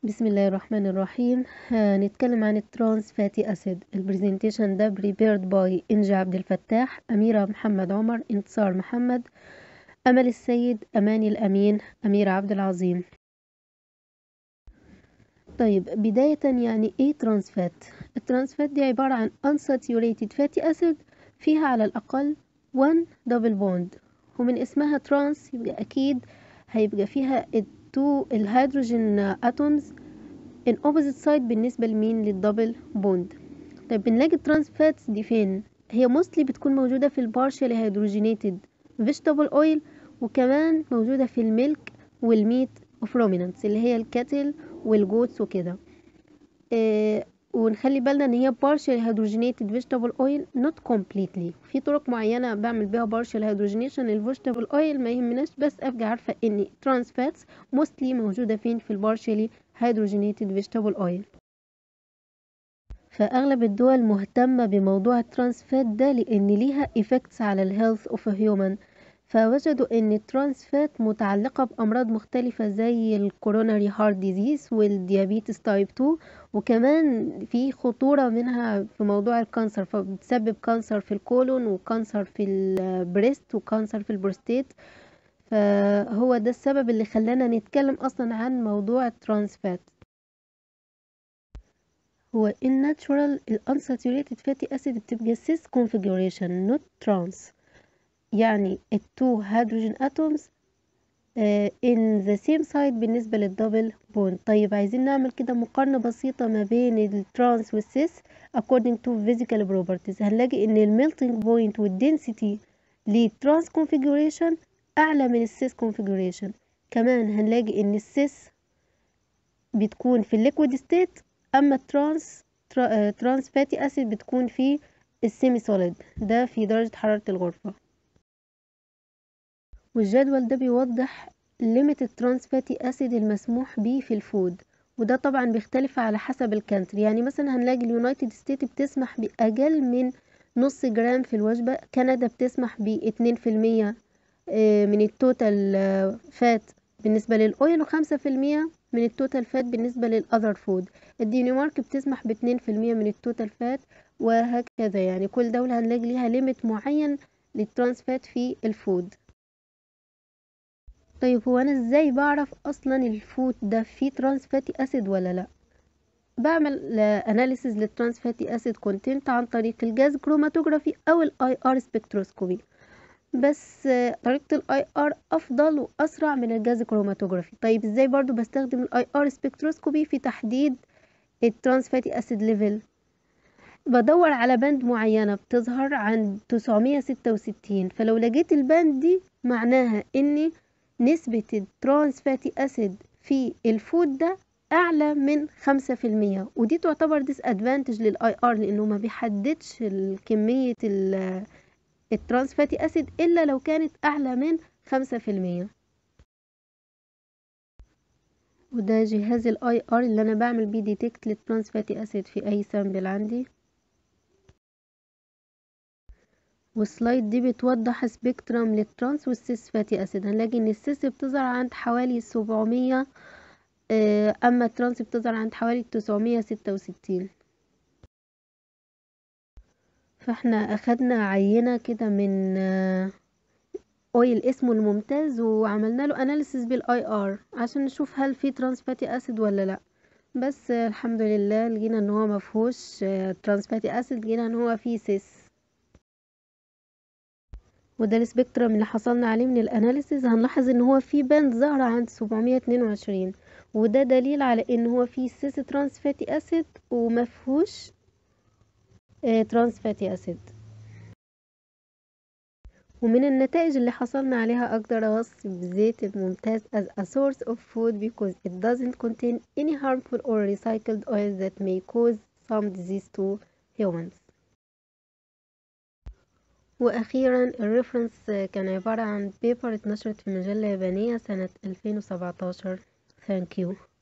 بسم الله الرحمن الرحيم هنتكلم عن الترانس فاتي اسيد البرزنتيشن ده prepared by انجي عبد الفتاح اميره محمد عمر انتصار محمد امل السيد اماني الامين اميره عبد العظيم طيب بداية يعني ايه ترانس فات الترانس فات دي عبارة عن unsaturated fatty acid فيها على الأقل 1 double bond ومن اسمها ترانس يبقى أكيد هيبقى فيها التو الهيدروجين اتومز in opposite side بالنسبة لمين للدبل بوند طيب بنلاقي الترانس فاتس دي فين هي موستلي بتكون موجودة في البارشالي هيدروجينيتد vegetable oil وكمان موجودة في الميلك والميت اوف رومينانتس اللي هي الكاتل والجوتس وكده آه ونخلي بالنا ان هي partial hydrogenated vegetable oil not completely في طرق معينة بعمل بيها partial hydrogenation للvegetable oil ما يهمناش بس ابقى عارفة ان trans fats mostly موجودة فين في البارشلي hydrogenated vegetable oil فأغلب الدول مهتمة بموضوع الترانس فات ده لأن ليها effects على الهيلث of a human فوجدوا ان الترانس فات متعلقة بأمراض مختلفة زي الكوروناري هارت ديزيز والديابيتس تايب 2 وكمان في خطورة منها في موضوع الكانسر فبتسبب كانسر في الكولون وكانسر في البريست وكانسر في البروستيت فهو ده السبب اللي خلانا نتكلم اصلا عن موضوع الترانس فات هو الناتشورال الانساتوريتد فاتي اسيد بتبقى سيس كونفيجوريشن نوت ترانس يعني التو هيدروجين اتومز in the same side بالنسبة للدبل بوند طيب عايزين نعمل كده مقارنة بسيطة ما بين الترانس والسيس according to physical properties هنلاقي ان الميلتنج بوينت والدنسيتي للترانس configuration اعلى من السيس configuration كمان هنلاقي ان السيس بتكون في الليكويد ستيت اما الترانس ترانس فاتي اسيد بتكون في السيمي سوليد ده في درجة حرارة الغرفة والجدول ده بيوضح ليميت الترانس فاتي اسيد المسموح به في الفود وده طبعا بيختلف على حسب الكانتري يعني مثلا هنلاقي اليونايتد ستيت بتسمح باقل من نص جرام في الوجبة كندا بتسمح باتنين في المية من التوتال فات بالنسبة للأويل وخمسة في المية من التوتال فات بالنسبة للأذر فود الدنمارك بتسمح باتنين في المية من التوتال فات وهكذا يعني كل دولة هنلاقي ليها ليميت معين للترانس فات في الفود طيب هو انا ازاي بعرف اصلا الفود ده فيه ترانس فاتي اسيد ولا لا بعمل اناليسيز للترانس فاتي اسيد كونتنت عن طريق الجاز كروماتوجرافي او الاي ار سبكتروسكوبي بس طريقة الاي ار افضل واسرع من الجاز كروماتوجرافي طيب ازاي برضو بستخدم الاي ار سبكتروسكوبي في تحديد الترانس فاتي اسيد ليفل بدور على باند معينة بتظهر عند 966 فلو لقيت الباند دي معناها اني نسبة الترانس فاتي أسيد في الفود ده أعلى من خمسة في المية ودي تعتبر ديس أدفانتج للآي آر لأنه ما بيحددش كمية الترانس فاتي أسيد إلا لو كانت أعلى من خمسة في المية وده جهاز الاي ار اللي انا بعمل بيه ديتكت للترانس فاتي اسيد في اي سامبل عندي والسلايد دي بتوضح سبيكترم للترانس والسيس فاتي اسيد هنلاقي ان السيس بتظهر عند حوالي سبعمية اما الترانس بتظهر عند حوالي تسعمية ستة وستين فاحنا اخدنا عينة كده من اويل اسمه الممتاز وعملنا له اناليسيس بالاي ار عشان نشوف هل في ترانس فاتي اسيد ولا لا بس الحمد لله لقينا ان هو مفهوش ترانس فاتي اسيد لقينا ان هو فيه سيس وده السبيكترم اللي حصلنا عليه من الاناليسيز هنلاحظ ان هو في باند ظاهرة عند 722 وده دليل على ان هو في سيس ترانس فاتي اسيد ومفهوش اه ترانس فاتي اسيد ومن النتائج اللي حصلنا عليها اقدر اوصف بزيت الممتاز as a source of food because it doesn't contain any harmful or recycled oil that may cause some disease to humans واخيرا الريفرنس كان عبارة عن بيبر اتنشرت في مجلة يابانية سنة 2017 ثانك يو